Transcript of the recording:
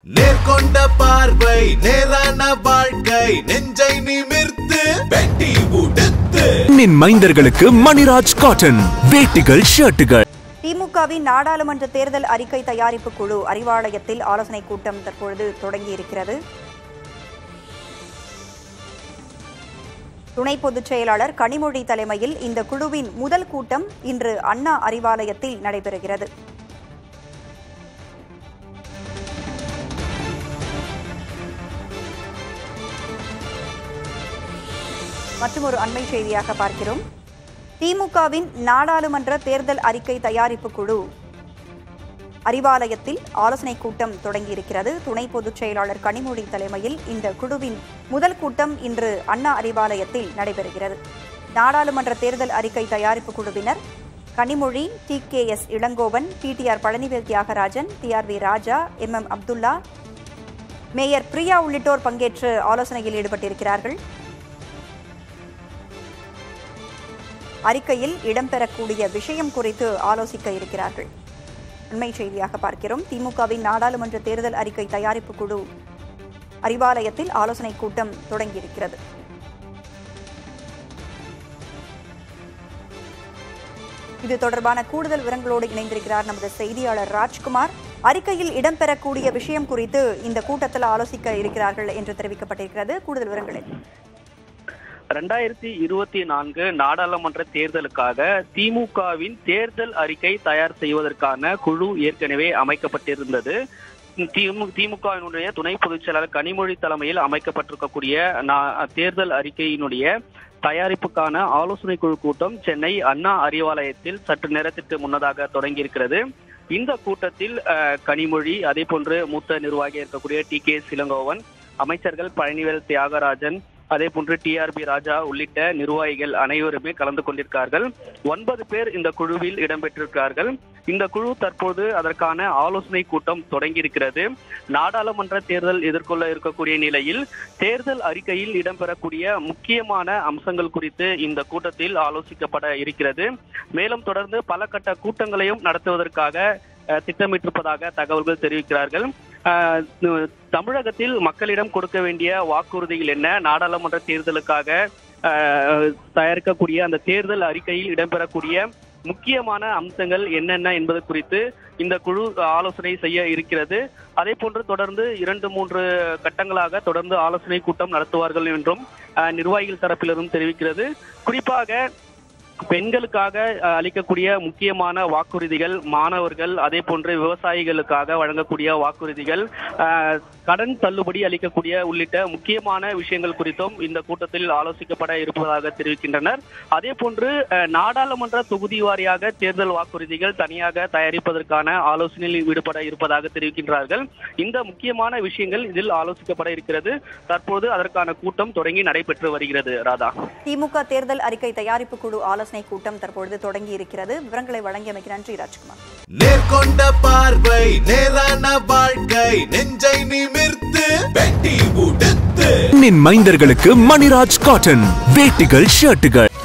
நேர்கொண்ட பார்வை நேரான வாழ்க்கை நெஞ்சை நிமிர்த்து வெட்டி உடுத்து நின் மைந்தர்களுக்கு மணிராஜ் காட்டன் வேட்டிகள் ஷர்ட்டுகள் திமுகவின் நாடாளுமன்ற தேர்தல் அறிக்கை தயாரிப்பு குழு அறிவாலயத்தில் ஆலோசனை கூட்டம் தற்பொழுது தொடங்கியிருக்கிறது துணை பொதுச் செயலாளர் கனிமொழி தலைமையில் இந்த குழுவின் முதல் கூட்டம் இன்று அண்ணா அறிவாலயத்தில் நடைபெறுகிறது மற்றொரு அண்மை செய்தியாக பார்க்கிறோம் திமுகவின் நாடாளுமன்ற தேர்தல் அறிக்கை தயாரிப்பு குழு அறிவாலயத்தில் ஆலோசனை கூட்டம் தொடங்கியிருக்கிறது துணை பொதுச் செயலாளர் கனிமொழி தலைமையில் இந்த குழுவின் முதல் கூட்டம் இன்று அண்ணா அறிவாலயத்தில் நடைபெறுகிறது நாடாளுமன்ற தேர்தல் அறிக்கை தயாரிப்பு குழுவினர் Kanimozhi T K S Elangovan PTR Palanivel Thiagarajan TR V Raja M M Abdullah mayor Priya உள்ளிட்டோர் பங்கேற்று ஆலோசனையில் ஈடுபட்டிருக்கிறார்கள் அறிக்கையில் இடம்பெறக்கூடிய விஷயம் குறித்து ஆலோசிக்க இருக்கிறார்கள் உண்மை செய்தியாக பார்க்கிறோம் திமுகவின் நாடாளுமன்ற தேர்தல் அறிக்கை தயாரிப்பு குழு அறிவாலயத்தில் ஆலோசனை கூட்டம் தொடங்கியிருக்கிறது இது தொடர்பான கூடுதல் விவரங்களோடு இணைந்திருக்கிறார் நமது செய்தியாளர் ராஜ்குமார் அறிக்கையில் இடம்பெறக்கூடிய விஷயம் குறித்து இந்த கூட்டத்தில் ஆலோசிக்க இருக்கிறார்கள் என்று தெரிவிக்கப்பட்டிருக்கிறது கூடுதல் விவரங்களை ரெண்டாயிரத்தி இருபத்தி நான்கு நாடாளுமன்ற தேர்தலுக்காக திமுகவின் தேர்தல் அறிக்கை தயார் செய்வதற்கான குழு ஏற்கனவே அமைக்கப்பட்டிருந்தது திமு- திமுகவினுடைய துணை பொதுச் செயலாளர் கனிமொழி தலைமையில் அமைக்கப்பட்டிருக்கக்கூடிய நா- தேர்தல் அறிக்கையினுடைய தயாரிப்புக்கான ஆலோசனை குழு கூட்டம் சென்னை அண்ணா அறிவாலயத்தில் சற்று நேரத்திற்கு முன்னதாக தொடங்கியிருக்கிறது இந்த கூட்டத்தில் அஹ், கனிமொழி அதே போன்று மூத்த நிர்வாகியாக இருக்கக்கூடிய டி கே சிலங்கோவன் அமைச்சர்கள் பழனிவேல் தியாகராஜன் அதே போன்று டிஆர்பி ராஜா உள்ளிட்ட நிர்வாகிகள் அனைவருமே கலந்து கொண்டிருக்கார்கள் ஒன்பது பேர் இந்த குழுவில் இடம்பெற்றிருக்கிறார்கள் இந்த குழு தற்போது அதற்கான ஆலோசனை கூட்டம் தொடங்கியிருக்கிறது நாடாளுமன்ற தேர்தல் எதிர்கொள்ள இருக்கக்கூடிய நிலையில் தேர்தல் அறிக்கையில் இடம்பெறக்கூடிய முக்கியமான அம்சங்கள் குறித்து இந்த கூட்டத்தில் ஆலோசிக்கப்பட இருக்கிறது மேலும் தொடர்ந்து பல கட்ட கூட்டங்களையும் நடத்துவதற்காக அஹ், திட்டமிட்டிருப்பதாக தகவல்கள் தெரிவிக்கிறார்கள் அஹ், தமிழகத்தில் மக்களிடம் கொடுக்க வேண்டிய வாக்குறுதிகள் என்ன நாடாளுமன்ற தேர்தலுக்காக அஹ், தயாரிக்கக்கூடிய அந்த தேர்தல் அறிக்கையில் இடம்பெறக்கூடிய முக்கியமான அம்சங்கள் என்னென்ன என்பது குறித்து இந்த குழு ஆலோசனை செய்ய இருக்கிறது அதே போன்று தொடர்ந்து இரண்டு மூன்று கட்டங்களாக தொடர்ந்து ஆலோசனை கூட்டம் நடத்துவார்கள் என்றும் அஹ், நிர்வாகிகள் தரப்பிலிருந்து தெரிவிக்கிறது குறிப்பாக பெண்களுக்காக அஹ், அளிக்கக்கூடிய முக்கியமான வாக்குறுதிகள் மாணவர்கள் அதே போன்று விவசாயிகளுக்காக வழங்கக்கூடிய வாக்குறுதிகள் அஹ், கடன் தள்ளுபடி அளிக்கக்கூடிய உள்ளிட்ட முக்கியமான விஷயங்கள் குறித்தும் இந்த கூட்டத்தில் ஆலோசிக்கப்பட இருப்பதாக தெரிவிக்கின்றனர் அதே போன்று அஹ், நாடாளுமன்ற தொகுதி வாரியாக தேர்தல் வாக்குறுதிகள் தனியாக தயாரிப்பதற்கான ஆலோசனையில் ஈடுபட இருப்பதாக தெரிவிக்கின்றார்கள் இந்த முக்கியமான விஷயங்கள் இதில் ஆலோசிக்கப்பட இருக்கிறது தற்போது அதற்கான கூட்டம் தொடங்கி நடைபெற்று வருகிறது ராதா திமுக தேர்தல் அறிக்கை தயாரிப்பு குழு ஆலோசனை கூட்டம் தற்பொழுது தொடங்கி இருக்கிறது விவரங்களை வழங்கியமைக்கு நன்றி ராஜ்குமார் நேர்கொண்ட பார்வை நேரான வாழ்க்கை நெஞ்சை நிமிர்த்து வெட்டி உடுத்து நின் மைந்தர்களுக்கு மணிராஜ் காட்டன் வேட்டிகள் ஷர்ட்டுகள்